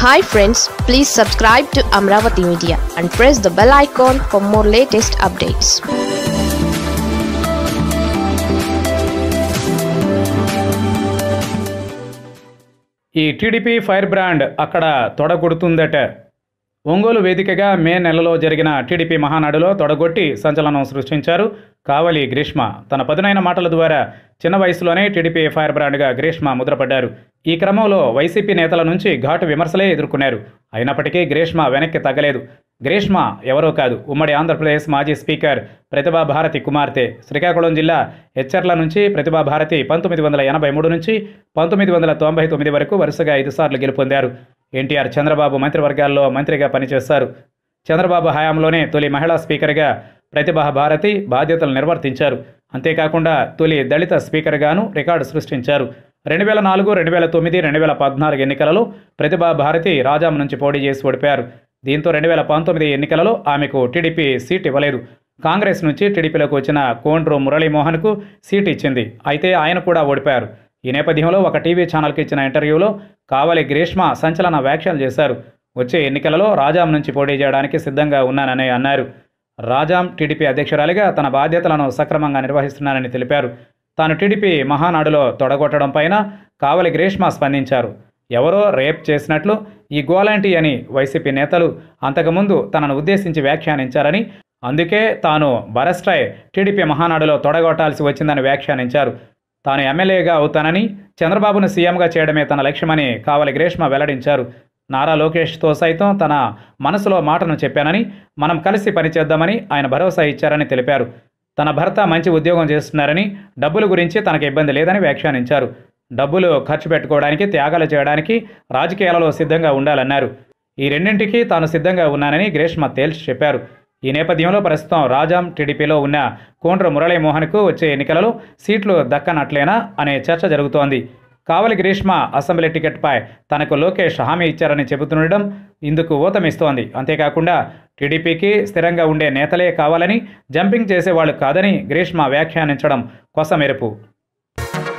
hi friends please subscribe to Amaravati media and press the bell icon for more latest updates ఈ TDP fire brand అక్కడ తొడగొడుతుందట ఒంగోలు వేదికగా మే నెలలో జరిగిన టీడీపీ మహానాడులో తొడగొట్టి సంచలనం సృష్టించారు కావలి గ్రీష్మ తన పదునైన మాటల ద్వారా చిన్న వయసులోనే టీడీపీ ఫైర్ బ్రాండ్గా గ్రీష్మ ముద్రపడ్డారు ఈ క్రమంలో వైసీపీ నేతల నుంచి ఘాటు విమర్శలే ఎదుర్కొన్నారు అయినప్పటికీ గ్రీష్మ వెనక్కి తగ్గలేదు గ్రీష్మ ఎవరో కాదు ఉమ్మడి ఆంధ్రప్రదేశ్ మాజీ స్పీకర్ ప్రతిభా భారతి కుమార్తె శ్రీకాకుళం జిల్లా హెచ్చర్ల నుంచి ప్రతిభా భారతి పంతొమ్మిది వందల ఎనభై మూడు నుంచి పంతొమ్మిది వందల తొంభై తొమ్మిది వరకు వరుసగా ఐదుసార్లు గెలుపొందారు ఎన్టీఆర్ చంద్రబాబు మంత్రివర్గాల్లో మంత్రిగా పనిచేశారు చంద్రబాబు హయాంలోనే తొలి మహిళా స్పీకర్గా ప్రతిభా భారతి బాధ్యతలు నిర్వర్తించారు అంతేకాకుండా తొలి దళిత స్పీకర్గాను రికార్డు సృష్టించారు రెండు వేల నాలుగు రెండు వేల తొమ్మిది రెండు వేల పద్నాలుగు ఎన్నికలలో ప్రతిభా భారతి రాజాం నుంచి పోటీ చేసి ఓడిపారు దీంతో రెండు వేల పంతొమ్మిది ఎన్నికలలో ఆమెకు టీడీపీ సీట్ ఇవ్వలేదు కాంగ్రెస్ నుంచి టీడీపీలోకి వచ్చిన కోండ్రు మురళీమోహన్కు సీట్ ఇచ్చింది అయితే ఆయన కూడా ఓడిపారు ఈ నేపథ్యంలో ఒక టీవీ ఛానల్కి ఇచ్చిన ఇంటర్వ్యూలో కావలి గ్రీష్మ సంచలన వ్యాఖ్యలు చేశారు వచ్చే ఎన్నికలలో రాజాం నుంచి పోటీ చేయడానికి సిద్ధంగా ఉన్నానని అన్నారు రాజాం టీడీపీ అధ్యక్షురాలిగా తన బాధ్యతలను సక్రమంగా నిర్వహిస్తున్నానని తెలిపారు తాను టీడీపీ మహానాడులో తొడగొట్టడం పైన కావలి గ్రీష్మ స్పందించారు ఎవరో రేప్ చేసినట్లు ఈ గోలాంటి అని వైసీపీ నేతలు అంతకుముందు తనను ఉద్దేశించి వ్యాఖ్యానించారని అందుకే తాను బరస్ట్రై టీడీపీ మహానాడులో తొడగొట్టాల్సి వచ్చిందని వ్యాఖ్యానించారు తాను ఎమ్మెల్యేగా అవుతానని చంద్రబాబును సీఎంగా చేయడమే తన లక్ష్యమని కావలి గ్రీష్మ వెల్లడించారు నారా లోకేష్తో సైతం తన మనసులో మాటను చెప్పానని మనం కలిసి పనిచేద్దామని ఆయన భరోసా ఇచ్చారని తెలిపారు తన భర్త మంచి ఉద్యోగం చేస్తున్నారని డబ్బుల గురించి తనకు ఇబ్బంది లేదని వ్యాఖ్యానించారు డబ్బులు ఖర్చు పెట్టుకోవడానికి త్యాగాలు చేయడానికి రాజకీయాలలో సిద్ధంగా ఉండాలన్నారు ఈ రెండింటికి తాను సిద్ధంగా ఉన్నానని గ్రీష్మ తేల్చి చెప్పారు ఈ నేపథ్యంలో ప్రస్తుతం రాజాం టీడీపీలో ఉన్న కోండ్ర మురళీమోహన్కు వచ్చే ఎన్నికలలో సీట్లు దక్కనట్లేనా అనే చర్చ జరుగుతోంది కావలి గ్రీష్మ అసెంబ్లీ టికెట్పై తనకు లోకేష్ హామీ ఇచ్చారని చెబుతుండడం ఇందుకు ఊతమిస్తోంది అంతేకాకుండా టీడీపీకి స్థిరంగా ఉండే నేతలే కావాలని జంపింగ్ చేసేవాళ్ళు కాదని గ్రీష్మ వ్యాఖ్యానించడం కొసమెరుపు